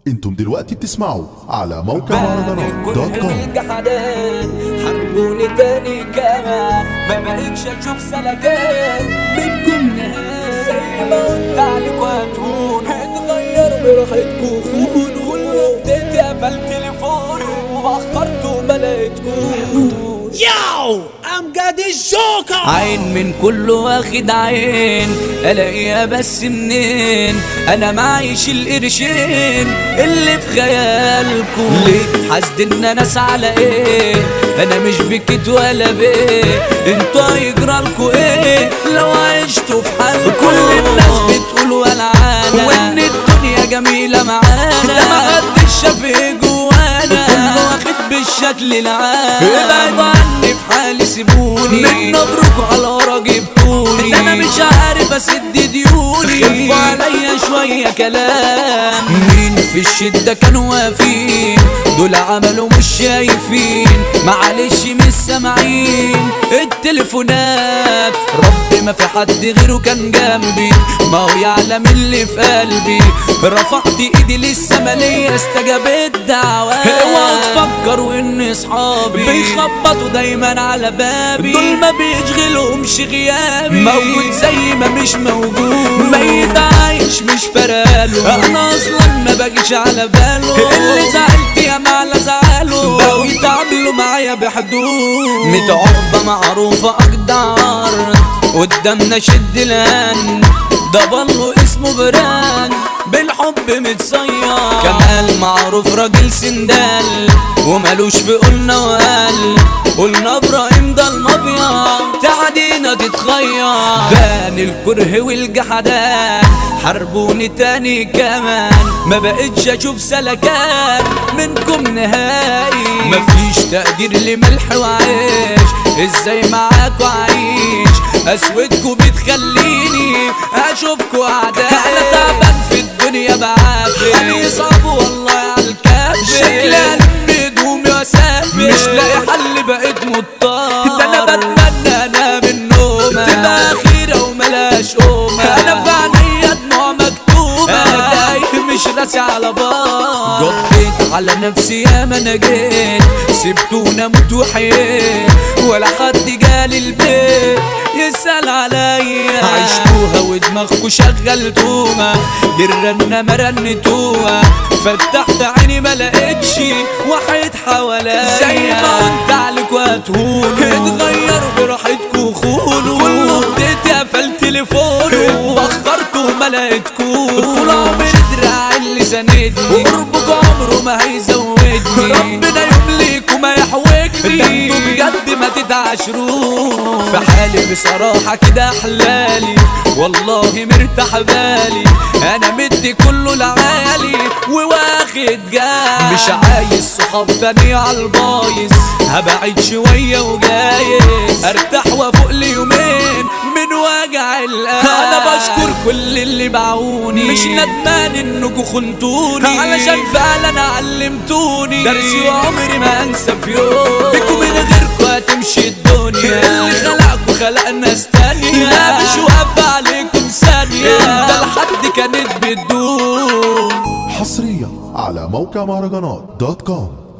انتم دلوقتي بتسمعوا على موقع مهرجانات دوت كوم الجحدان حربوني تاني كمان ما بقتش اشوف سلكان منكم نهاية زي ما قلت عليكوا هتهون اتغيروا براحتكوا خونوا كله بديت قفل تليفوني واخرت وما لقيتكوش ياو امجد الجوكر عين من كله واخد عين الاقيها بس منين انا معيش القرشين اللي في خيالكم ليه حاسد ان انا على ايه انا مش بكت ولا بيه انتوا هيجرالكوا ايه لو عشتوا في حالكم كل الناس بتقول ولعانة وان الدنيا جميلة معانا ده ما حدش شاف ايه جوانا كله واخد بالشكل العام ابعدوا عني في حالي سيبوني من نبركوا على ورا جبتوني ده انا مش عارف اسد ديوني خفوا عليا شوية كلام مين في الشدة كانوا واقفين دول عملوا مش شايفين معلش مش سامعين التليفونات رب ما في حد غيره كان جنبي ما هو يعلم اللي في قلبي رفعت ايدي للسما ليا استجابت دعوات اوعوا تفكروا ان اصحابي بيخبطوا دايما على بابي دول ما بيشغلهمش غيابي موجود زي ما مش موجود ميت عايش مش فراله انا اصلا ما باجيش على باله اللي زعلت يا معلى زعله بقوا يتعاملوا معايا بحدود متعربة معروفة اقدر قدامنا شد الهن ده بالله اسمه براند بالحب متصير كمال معروف راجل سندال ومالوش في قلنا وقال قلنا ابراهيم ده المبيض تعدينا تتخير بان الكره والجحدان حربوني تاني كمان ما بقتش اشوف سلكان منكم نهائي مفيش تقدير لملح وعيش ازاي معاكوا عايش اسودكوا بتخليني اشوفكوا اعداء انا تعبان في الدنيا بعافر حالي صعب والله على الكافر شكلي الم هدومي واسافر مش لاقي حل بقيت مضطر ده انا بتمنى انام النوم تبقى اخيره وملاش قومه انا في عينيا دموع مكتوبه انا تايه مش راسي على بار قضيت على نفسي يا ما انا جيت سبتونا موت وحييت ولا حد جالي البيت يسأل عليا عشتوها ودماغكوا شغلتوها بالرنة ما رنتوها فتحت عيني ما لقيتش واحد حواليا زي ما قلت عليكوا هتهونوا اتغيروا براحتكوا خونوا كله بديت قفل تليفونه بخرت وما لقيتكوش طول عمري دراعي اللي ساندني وقربكوا عمره ما هيزودني ربنا يمليك وما يحوجني ده انتوا بجد ما تتعاشروش في حالي بصراحة كده احلالي والله مرتاح بالي انا مدي كله لعالي وواخد جال مش عايز صحاب تاني عالبايظ هبعد شوية وجايز ارتاح وافوق لي يومين من وجع القلب انا بشكر كل اللي باعوني مش ندمان انكوا خنتوني علشان فعلا علمتوني درسي وعمري ما انسى في يوم بيكوا من غيركوا هتمشي الدنيا اللي خلقكوا خلق ناس تانية لا مش واقفة عليكم ثانية ده لحد كانت بتدوم حصريا على موقع مهرجانات دوت كوم